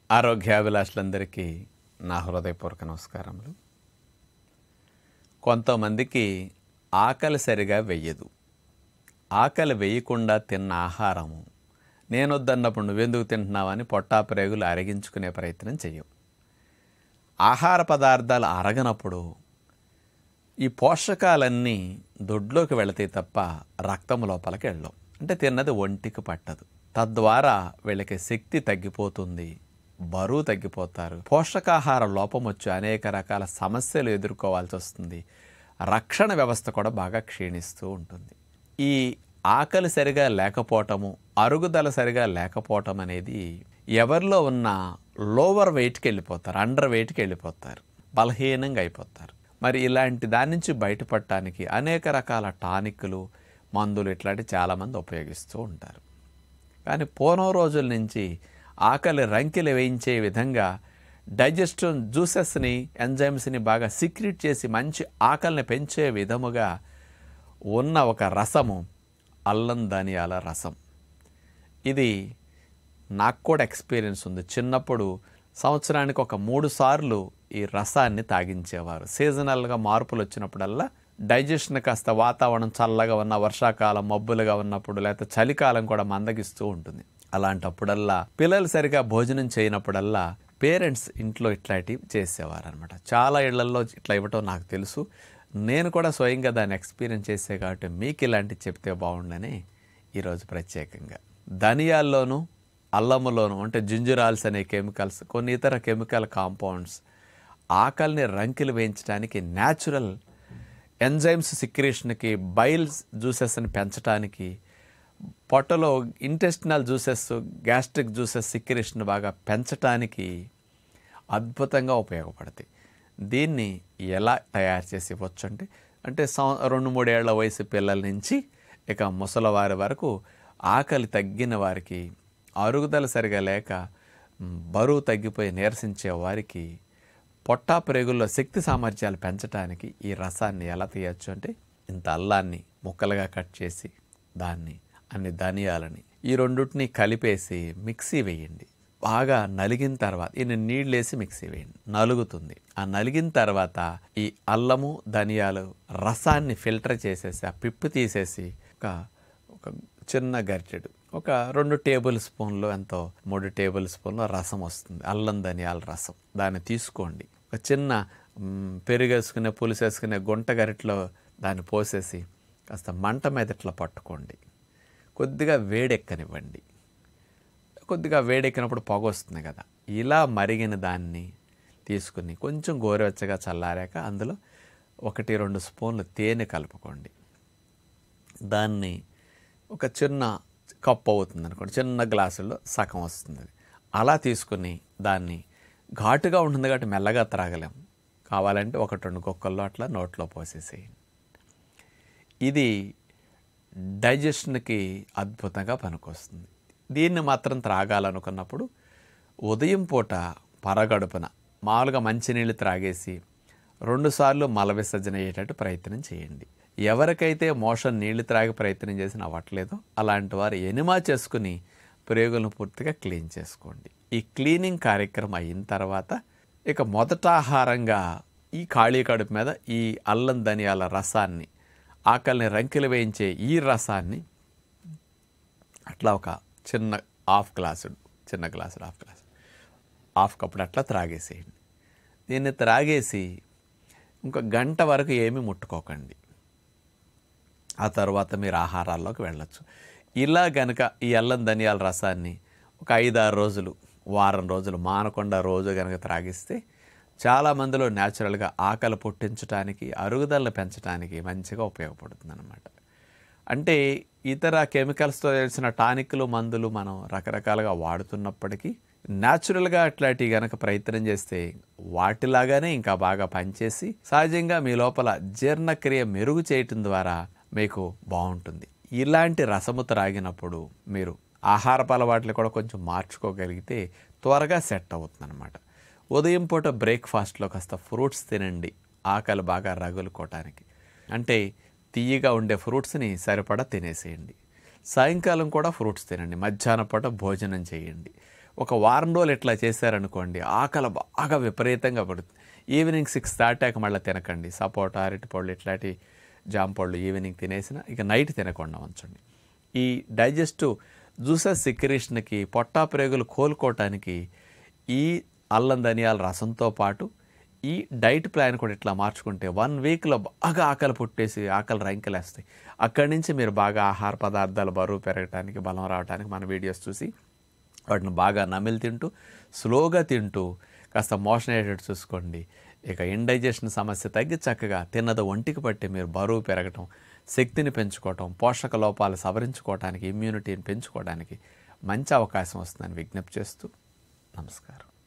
ఆరోగ్యాభిలాషులందరికీ నా హృదయపూర్వక నమస్కారములు కొంతమందికి ఆకలి సరిగా వెయ్యదు ఆకలి వేయకుండా తిన్న ఆహారము నేను వద్దన్నప్పుడు నువ్వెందుకు తింటున్నావని పొట్టా ప్రేగులు అరిగించుకునే ప్రయత్నం చెయ్యవు ఆహార పదార్థాలు అరగనప్పుడు ఈ పోషకాలన్నీ దొడ్లోకి వెళతాయి తప్ప రక్తం లోపలికి వెళ్ళవు అంటే తిన్నది ఒంటికి పట్టదు తద్వారా వీళ్ళకి శక్తి తగ్గిపోతుంది బరువు తగ్గిపోతారు పోషకాహార లోపం వచ్చి అనేక రకాల సమస్యలు ఎదుర్కోవాల్సి వస్తుంది రక్షణ వ్యవస్థ కూడా బాగా క్షీణిస్తూ ఉంటుంది ఈ ఆకలి సరిగా లేకపోవటము అరుగుదల సరిగా లేకపోవటం అనేది ఎవరిలో ఉన్న లోవర్ వెయిట్కి వెళ్ళిపోతారు అండర్ వెయిట్కి వెళ్ళిపోతారు బలహీనంగా అయిపోతారు మరి ఇలాంటి దాని నుంచి బయటపడటానికి అనేక రకాల టానిక్లు మందులు ఇట్లాంటి చాలామంది ఉపయోగిస్తూ ఉంటారు కానీ పూర్వం రోజుల నుంచి ఆకలి రంకెలు వేయించే విధంగా డైజెస్టివ్ జ్యూసెస్ని ఎంజైమ్స్ని బాగా సీక్రెట్ చేసి మంచి ఆకలిని పెంచే విధముగా ఉన్న ఒక రసము అల్లం ధనియాల రసం ఇది నాకు కూడా ఎక్స్పీరియన్స్ ఉంది చిన్నప్పుడు సంవత్సరానికి ఒక మూడు సార్లు ఈ రసాన్ని తాగించేవారు సీజనల్గా మార్పులు వచ్చినప్పుడల్లా డైజెషన్ కాస్త వాతావరణం చల్లగా ఉన్న వర్షాకాలం మబ్బులుగా ఉన్నప్పుడు లేకపోతే చలికాలం కూడా మందగిస్తూ ఉంటుంది అలాంటప్పుడల్లా పిల్లలు సరిగా భోజనం చేయనప్పుడల్లా పేరెంట్స్ ఇంట్లో ఇట్లాంటివి చేసేవారు అనమాట చాలా ఇళ్లలో ఇట్లా ఇవ్వటం నాకు తెలుసు నేను కూడా స్వయంగా దాన్ని ఎక్స్పీరియన్స్ చేసే కాబట్టి మీకు ఇలాంటివి చెప్తే బాగుండని ఈరోజు ప్రత్యేకంగా ధనియాల్లోనూ అల్లములోను అంటే జింజురాల్స్ అనే కెమికల్స్ కొన్ని ఇతర కెమికల్ కాంపౌండ్స్ ఆకలిని రంకిలు వేయించడానికి న్యాచురల్ ఎంజైమ్స్ సిక్రేషన్కి బైల్స్ జ్యూసెస్ని పెంచడానికి పొట్టలో intestinal juices gastric juices secretion బాగా పెంచడానికి అద్భుతంగా ఉపయోగపడతాయి దీన్ని ఎలా తయారు చేసి ఇవ్వచ్చు అంటే అంటే సం రెండు మూడేళ్ల వయసు పిల్లల నుంచి ఇక ముసలవారి వరకు ఆకలి తగ్గిన వారికి అరుగుదల సరిగా లేక మ్, బరువు తగ్గిపోయి నీరసించే వారికి పొట్టా ప్రేగుల్లో శక్తి సామర్థ్యాలు పెంచడానికి ఈ రసాన్ని ఎలా తీయచ్చు అంటే ఇంత అల్లాన్ని ముక్కలుగా కట్ చేసి దాన్ని అన్ని ధనియాలని ఈ రెండుటిని కలిపేసి మిక్సీ వేయండి బాగా నలిగిన తర్వాత ఈయన నీళ్ళు వేసి మిక్సీ వేయండి నలుగుతుంది ఆ నలిగిన తర్వాత ఈ అల్లము ధనియాలు రసాన్ని ఫిల్టర్ చేసేసి ఆ పిప్పు తీసేసి ఒక ఒక చిన్న గరిటెడు ఒక రెండు టేబుల్ స్పూన్లు ఎంతో మూడు టేబుల్ స్పూన్లు రసం వస్తుంది అల్లం ధనియాల రసం దాన్ని తీసుకోండి ఒక చిన్న మ్, పెరుగు వేసుకునే పులుసు వేసుకునే గుంట గరిటలో దాన్ని పోసేసి కాస్త మంట మీద ఇట్లా పట్టుకోండి కొద్దిగా వేడెక్కనివ్వండి కొద్దిగా వేడెక్కినప్పుడు పొగ వస్తుంది కదా ఇలా మరిగిన దాన్ని తీసుకుని కొంచెం గోరువెచ్చగా చల్లారాక అందులో ఒకటి రెండు స్పూన్లు తేనె కలుపుకోండి దాన్ని ఒక చిన్న కప్పు అవుతుంది అనుకోండి చిన్న గ్లాసులో సగం వస్తుంది అది. అలా తీసుకుని దాన్ని ఘాటుగా ఉంటుంది కాబట్టి మెల్లగా త్రాగలేం కావాలంటే ఒకటి రెండు కుక్కల్లో అట్లా నోట్లో పోసేసేయండి ఇది డైజెషన్కి అద్భుతంగా పనికొస్తుంది దీన్ని మాత్రం త్రాగాలనుకున్నప్పుడు ఉదయం పూట పరగడుపున మామూలుగా మంచినీళ్ళు త్రాగేసి రెండుసార్లు మల విసర్జన అయ్యేటట్టు ప్రయత్నం చేయండి ఎవరికైతే మోషన్ నీళ్లు త్రాగి ప్రయత్నం చేసిన అవ్వట్లేదో అలాంటి వారు ఎనిమా చేసుకుని ప్రేగులను పూర్తిగా క్లీన్ చేసుకోండి ఈ క్లీనింగ్ కార్యక్రమం అయిన తర్వాత ఇక మొదట ఆహారంగా ఈ ఖాళీ కడుపు మీద ఈ అల్లం ధనియాల రసాన్ని ఆకలిని రంకెలు వేయించే ఈ రసాన్ని అట్లా ఒక చిన్న హాఫ్ గ్లాసుడు చిన్న గ్లాసుడు హాఫ్ గ్లాసు హాఫ్ కప్పుడు అట్లా త్రాగేసేయండి దీన్ని త్రాగేసి ఇంకా గంట వరకు ఏమీ ముట్టుకోకండి ఆ తర్వాత మీరు ఆహారాల్లోకి వెళ్ళొచ్చు ఇలా గనక ఈ అల్లం ధనియాల రసాన్ని ఒక ఐదారు రోజులు వారం రోజులు మానకుండా రోజు గనక త్రాగిస్తే చాలా మందిలో న్యాచురల్గా ఆకలి పుట్టించడానికి అరుగుదలను పెంచడానికి మంచిగా ఉపయోగపడుతుంది అనమాట అంటే ఇతర కెమికల్స్తో చేసిన టానిక్లు మందులు మనం రకరకాలుగా వాడుతున్నప్పటికీ న్యాచురల్గా అట్లాంటి గనక ప్రయత్నం చేస్తే వాటిలాగానే ఇంకా బాగా పనిచేసి సహజంగా మీ లోపల జీర్ణక్రియ మెరుగు చేయటం ద్వారా మీకు బాగుంటుంది ఇలాంటి రసము త్రాగినప్పుడు మీరు ఆహారపు అలవాట్లు కూడా కొంచెం మార్చుకోగలిగితే త్వరగా సెట్ అవుతుంది అనమాట ఉదయం పూట బ్రేక్ఫాస్ట్లో కాస్త ఫ్రూట్స్ తినండి ఆకలి బాగా రగులుకోవటానికి అంటే తీయగా ఉండే ఫ్రూట్స్ని సరిపడా తినేసేయండి సాయంకాలం కూడా ఫ్రూట్స్ తినండి మధ్యాహ్నం పూట భోజనం చేయండి ఒక వారం రోజులు ఇట్లా చేశారనుకోండి ఆకలి బాగా విపరీతంగా పడుతుంది ఈవినింగ్ సిక్స్ దాటాక మళ్ళీ తినకండి సపోటా అరటిపళ్ళు ఇట్లాంటి జామ పళ్ళు ఈవినింగ్ తినేసిన ఇక నైట్ తినకుండా ఉంచండి ఈ డైజెస్టివ్ జ్యూసెస్ సిక్రేషన్కి పొట్టా ప్రేగులు కోలుకోవటానికి ఈ అల్లం ధనియాల రసంతో పాటు ఈ డైట్ ప్లాన్ కూడా ఇట్లా మార్చుకుంటే వన్ వీక్లో బాగా ఆకలి పుట్టేసి ఆకలి రంకెలేస్తాయి అక్కడి నుంచి మీరు బాగా ఆహార పదార్థాలు బరువు పెరగటానికి బలం రావడానికి మన వీడియోస్ చూసి వాటిని బాగా నమిలి తింటూ స్లోగా తింటూ కాస్త మోషన్ అయ్యేటట్టు చూసుకోండి ఇక ఇండైజెషన్ సమస్య తగ్గి చక్కగా తిన్నది ఒంటికి పట్టి మీరు బరువు పెరగటం శక్తిని పెంచుకోవటం పోషక లోపాలు సవరించుకోవడానికి ఇమ్యూనిటీని పెంచుకోవడానికి మంచి అవకాశం వస్తుందని విజ్ఞప్తి చేస్తూ నమస్కారం